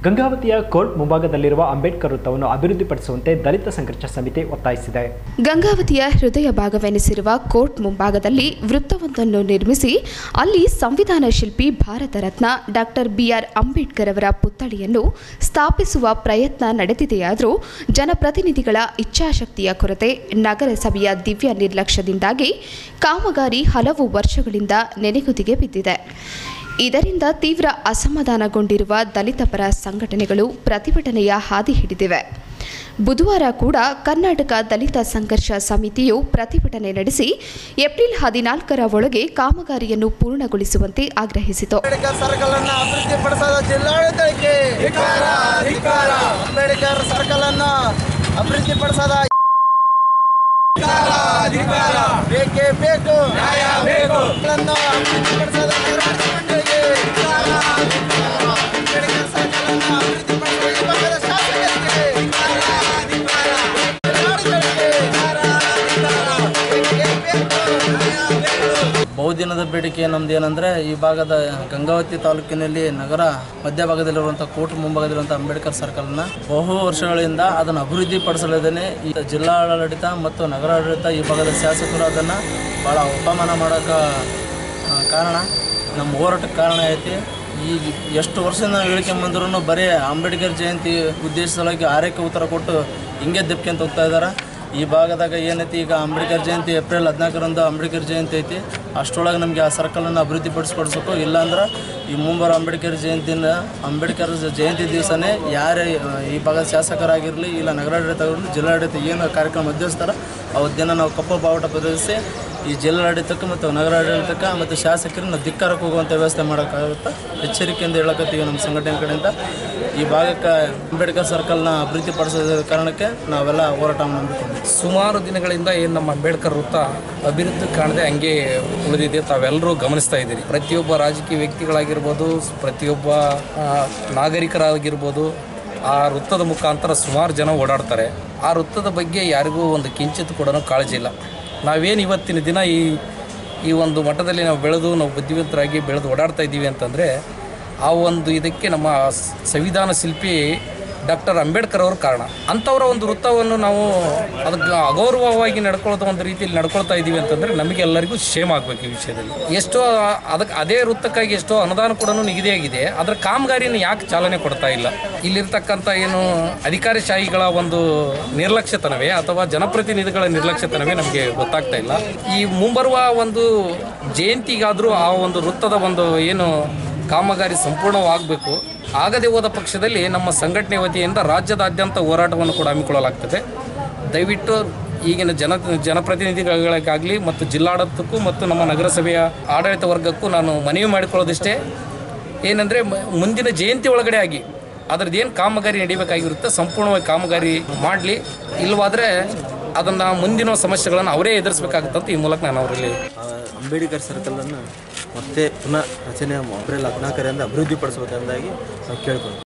ಗಂಗಾವತಿಯ court ಮುಂಭಾಗದಲ್ಲಿರುವ Ambedkar ವೃತ್ತವನ್ನು ಅಭಿವೃದ್ಧಿಪಡಿಸುವಂತೆ ದಲಿತ ಸಂಘರ್ಷ ಸಮಿತಿ ಒತ್ತಾಯಿಸಿದೆ ಗಂಗಾವತಿಯ ಹೃದಯ ಭಾಗವೆನಿಸಿರುವ ಕೋರ್ಟ್ ಮುಂಭಾಗದಲ್ಲಿ ವೃತ್ತವೊಂದನ್ನು ನಿರ್ಮಿಸಿ ಅಲ್ಲಿ ಸಂವಿಧಾನ ಶಿಲ್ಪಿ ಭಾರತ ರತ್ನ ಡಾಕ್ಟರ್ ಬಿಆರ್ ಅಂಬೇಡ್ಕರ್ ಅವರ ಪುತ್ಥಳಿಯನ್ನು ಸ್ಥಾಪಿಸುವ ಪ್ರಯತ್ನ ನಡೆದಿದೆಯಾದರೂ ಜನಪ್ರತಿನಿಧಿಗಳ ಇಚ್ಛಾಶಕ್ತಿಯ ಕೊರತೆ ನಗರಸಭೆಯ ದಿವ್ಯ ನಿರ್ಲಕ್ಷ್ಯದಿಂದಾಗಿ ಕಾಮಗಾರಿ ಹಲವು ವರ್ಷಗಳಿಂದ ನೆನೆಗುದಿಗೆ ಬಿದ್ದಿದೆ ಇದರಿಂದ ತೀವ್ರ ಅಸಮಾಧಾನಗೊಂಡಿರುವ ದಲಿತ ಪರ ಸಂಘಟನೆಗಳು ಪ್ರತಿಭಟನೆಯ ಹಾದಿ ಹಿಡಿದಿವೆ ಬುಧವಾರ ಕೂಡ ಕರ್ನಾಟಕ ದಲಿತ ಸಂಘರ್ಷ ಸಮಿತಿಯು ಪ್ರತಿಭಟನೆ ನಡೆಸಿ ಏಪ್ರಿಲ್ ಹದಿನಾಲ್ಕರ ಒಳಗೆ ಕಾಮಗಾರಿಯನ್ನು ಪೂರ್ಣಗೊಳಿಸುವಂತೆ ಆಗ್ರಹಿಸಿತು ಅಂಬೇಡ್ಕರ್ ಸರ್ಕಲ್ ಅನ್ನ ಅಭಿವೃದ್ಧಿಪಡಿಸದ ಜಿಲ್ಲಾಡಳಿತಕ್ಕೆ ಅಂಬೇಡ್ಕರ್ ಸರ್ಕಲ್ ಅನ್ನ ಅಭಿವೃದ್ಧಿಪಡಿಸದ ಬೇಕೇ ಬೇಕು ಗಳನ್ನು ಅಭಿವೃದ್ಧಿಪಡಿಸದ ಹೋರಾಟ ಮಂಡಳಿಗೆ ಅಂಬೇಡ್ಕರ್ ಸರ್ಕಲ್ ಅನ್ನ ಅಭಿವೃದ್ಧಿಪಡಿಸದ ಈ ಭಾಗದ ಶಾಸಕರಿಗೆ ಜಿಲ್ಲಾಡಳಿತಕ್ಕೆ ಬೇಕೇ ಬೇಕು ಬಹುದಿನದ ಬೇಡಿಕೆ ನಮ್ದು ಏನಂದರೆ ಈ ಭಾಗದ ಗಂಗಾವತಿ ತಾಲೂಕಿನಲ್ಲಿ ನಗರ ಮಧ್ಯಭಾಗದಲ್ಲಿರುವಂಥ ಕೋರ್ಟ್ ಮುಂಭಾಗದಲ್ಲಿರುವಂಥ ಅಂಬೇಡ್ಕರ್ ಸರ್ಕಲ್ನ ಬಹು ವರ್ಷಗಳಿಂದ ಅದನ್ನು ಅಭಿವೃದ್ಧಿಪಡಿಸಲಿದ್ದೇನೆ ಈ ಜಿಲ್ಲಾಡಳಿತ ಮತ್ತು ನಗರಾಡಳಿತ ಈ ಭಾಗದ ಶಾಸಕರು ಅದನ್ನು ಭಾಳ ಅವಮಾನ ಮಾಡೋಕೆ ಕಾರಣ ನಮ್ಮ ಹೋರಾಟಕ್ಕೆ ಕಾರಣ ಐತಿ ಈ ಎಷ್ಟು ವರ್ಷದಿಂದ ನಾವು ಹೇಳ್ಕೊಂಬಂದ್ರೂ ಬರೀ ಅಂಬೇಡ್ಕರ್ ಜಯಂತಿ ಉದ್ದೇಶಿಸಲಾಗಿ ಆರೈಕೆ ಉತ್ತರ ಕೊಟ್ಟು ಹಿಂಗೆ ದೆಪ್ಕೊಂತ ಹೋಗ್ತಾ ಇದ್ದಾರೆ ಈ ಭಾಗದಾಗ ಏನೈತಿ ಈಗ ಅಂಬೇಡ್ಕರ್ ಜಯಂತಿ ಏಪ್ರಿಲ್ ಹದಿನಾಲ್ಕರಂದು ಅಂಬೇಡ್ಕರ್ ಜಯಂತಿ ಐತಿ ಅಷ್ಟರೊಳಗೆ ನಮಗೆ ಆ ಸರ್ಕಲನ್ನು ಅಭಿವೃದ್ಧಿಪಡಿಸ್ಕೊಡ್ಬೇಕು ಇಲ್ಲಾಂದ್ರೆ ಈ ಮುಂಬರೋ ಅಂಬೇಡ್ಕರ್ ಜಯಂತಿನ ಅಂಬೇಡ್ಕರ್ ಜಯಂತಿ ದಿವಸನೇ ಯಾರೇ ಈ ಭಾಗದ ಶಾಸಕರಾಗಿರಲಿ ಇಲ್ಲ ನಗರಾಡಳಿತ ಆಗಿರಲಿ ಜಿಲ್ಲಾಡಳಿತ ಏನು ಕಾರ್ಯಕ್ರಮ ಮಧ್ಯಸ್ಥರ ಅವತ್ತು ದಿನ ನಾವು ಕಪ್ಪು ಬಾವುಟ ಪ್ರದರ್ಶಿಸಿ ಈ ಜಿಲ್ಲಾಡಳಿತಕ್ಕೆ ಮತ್ತು ನಗರಾಡಳಿತಕ್ಕೆ ಮತ್ತು ಶಾಸಕರನ್ನ ಧಿಕ್ಕಾರಕ್ಕೆ ಹೋಗುವಂಥ ವ್ಯವಸ್ಥೆ ಮಾಡೋಕ್ಕಾಗುತ್ತೆ ಎಚ್ಚರಿಕೆಯಿಂದ ಹೇಳಕತ್ತೀವಿ ನಮ್ಮ ಸಂಘಟನೆ ಕಡೆಯಿಂದ ಈ ಭಾಗಕ್ಕೆ ಅಂಬೇಡ್ಕರ್ ಸರ್ಕಲ್ನ ಅಭಿವೃದ್ಧಿಪಡಿಸೋದ ಕಾರಣಕ್ಕೆ ನಾವೆಲ್ಲ ಹೋರಾಟವನ್ನು ನಂಬಿಕೊಂಡಿದ್ದೀವಿ ಸುಮಾರು ದಿನಗಳಿಂದ ಏನು ನಮ್ಮ ಅಂಬೇಡ್ಕರ್ ವೃತ್ತ ಅಭಿವೃದ್ಧಿ ಕಾಣದೆ ಹಂಗೆ ಉಳಿದಿದೆ ತಾವೆಲ್ಲರೂ ಗಮನಿಸ್ತಾ ಇದ್ದೀರಿ ಪ್ರತಿಯೊಬ್ಬ ರಾಜಕೀಯ ವ್ಯಕ್ತಿಗಳಾಗಿರ್ಬೋದು ಪ್ರತಿಯೊಬ್ಬ ಆ, ನಾಗರಿಕರಾಗಿರ್ಬೋದು ಆ ವೃತ್ತದ ಮುಖಾಂತರ ಸುಮಾರು ಜನ ಓಡಾಡ್ತಾರೆ ಆ ವೃತ್ತದ ಬಗ್ಗೆ ಯಾರಿಗೂ ಒಂದು ಕಿಂಚಿತ್ ಕೂಡ ಕಾಳಜಿ ಇಲ್ಲ ನಾವೇನು ಇವತ್ತಿನ ದಿನ ಈ ಈ ಒಂದು ಮಟ್ಟದಲ್ಲಿ ನಾವು ಬೆಳೆದು ನಾವು ಬುದ್ಧಿವಂತರಾಗಿ ಬೆಳೆದು ಓಡಾಡ್ತಾ ಇದ್ದೀವಿ ಅಂತಂದರೆ ಆ ಒಂದು ಇದಕ್ಕೆ ನಮ್ಮ ಸ್- ಸಂವಿಧಾನ ಶಿಲ್ಪಿ ಡಾಕ್ಟರ್ ಅಂಬೇಡ್ಕರ್ ಅವರು ಕಾರಣ ಅಂಥವರ ಒಂದು ವೃತ್ತವನ್ನು ನಾವು ಅದಕ್ಕೆ ಅಗೌರವವಾಗಿ ನಡ್ಕೊಳ್ಳೋದು ಒಂದು ರೀತಿಯಲ್ಲಿ ನಡ್ಕೊಳ್ತಾ ಇದ್ದೀವಿ ಅಂತಂದರೆ ನಮಗೆಲ್ಲರಿಗೂ ಶೇಮ್ ಆಗಬೇಕು ಈ ವಿಷಯದಲ್ಲಿ ಎಷ್ಟೋ ಅದಕ್ಕೆ ಅದೇ ವೃತ್ತಕ್ಕಾಗಿ ಎಷ್ಟೋ ಅನುದಾನ ಕೂಡ ನಿಗದಿಯಾಗಿದೆ ಅದರ ಕಾಮಗಾರಿನ ಯಾಕೆ ಚಾಲನೆ ಕೊಡ್ತಾ ಇಲ್ಲ ಇಲ್ಲಿರ್ತಕ್ಕಂಥ ಏನು ಅಧಿಕಾರಿಶಾಹಿಗಳ ಒಂದು ನಿರ್ಲಕ್ಷ್ಯತನವೇ ಅಥವಾ ಜನಪ್ರತಿನಿಧಿಗಳ ನಿರ್ಲಕ್ಷ್ಯತನವೇ ನಮಗೆ ಗೊತ್ತಾಗ್ತಾ ಇಲ್ಲ ಈ ಮುಂಬರುವ ಒಂದು ಜಯಂತಿಗಾದರೂ ಆ ಒಂದು ವೃತ್ತದ ಒಂದು ಏನು ಕಾಮಗಾರಿ ಸಂಪೂರ್ಣವಾಗಬೇಕು ಆಗದೆ ಹೋದ ಪಕ್ಷದಲ್ಲಿ ನಮ್ಮ ಸಂಘಟನೆ ವತಿಯಿಂದ ರಾಜ್ಯದಾದ್ಯಂತ ಹೋರಾಟವನ್ನು ಕೂಡ ಹಮ್ಮಿಕೊಳ್ಳಲಾಗ್ತದೆ ದಯವಿಟ್ಟು ಈಗಿನ ಜನ ಜನಪ್ರತಿನಿಧಿಗಳಿಗಾಗಲಿ ಮತ್ತು ಜಿಲ್ಲಾಡಳಿತಕ್ಕೂ ಮತ್ತು ನಮ್ಮ ನಗರಸಭೆಯ ಆಡಳಿತ ವರ್ಗಕ್ಕೂ ನಾನು ಮನವಿ ಮಾಡಿಕೊಳ್ಳೋದಿಷ್ಟೇ ಏನಂದರೆ ಮುಂದಿನ ಜಯಂತಿ ಒಳಗಡೆ ಆಗಿ ಅದ್ರದ್ದು ಏನು ಕಾಮಗಾರಿ ನಡಿಬೇಕಾಗಿರುತ್ತೆ ಸಂಪೂರ್ಣವಾಗಿ ಕಾಮಗಾರಿ ಮಾಡಲಿ ಇಲ್ಲವಾದರೆ ಅದನ್ನು ಮುಂದಿನ ಸಮಸ್ಯೆಗಳನ್ನು ಅವರೇ ಎದುರಿಸಬೇಕಾಗುತ್ತೆ ಅಂತ ಈ ಮೂಲಕ ನಾನು ಅವರಲ್ಲಿ ಆ ಅಂಬೇಡ್ಕರ್ ಸರ್ಕಲನ್ನು ಮತ್ತೆ ಪುನಃ ರಚನೆ ಏಪ್ರಿಲ್ ಹದಿನಾಲ್ಕರಿಂದ ಅಭಿವೃದ್ಧಿಪಡಿಸಬೇಕೆಂದಾಗಿ ನಾವು ಕೇಳ್ಕೊಂಡು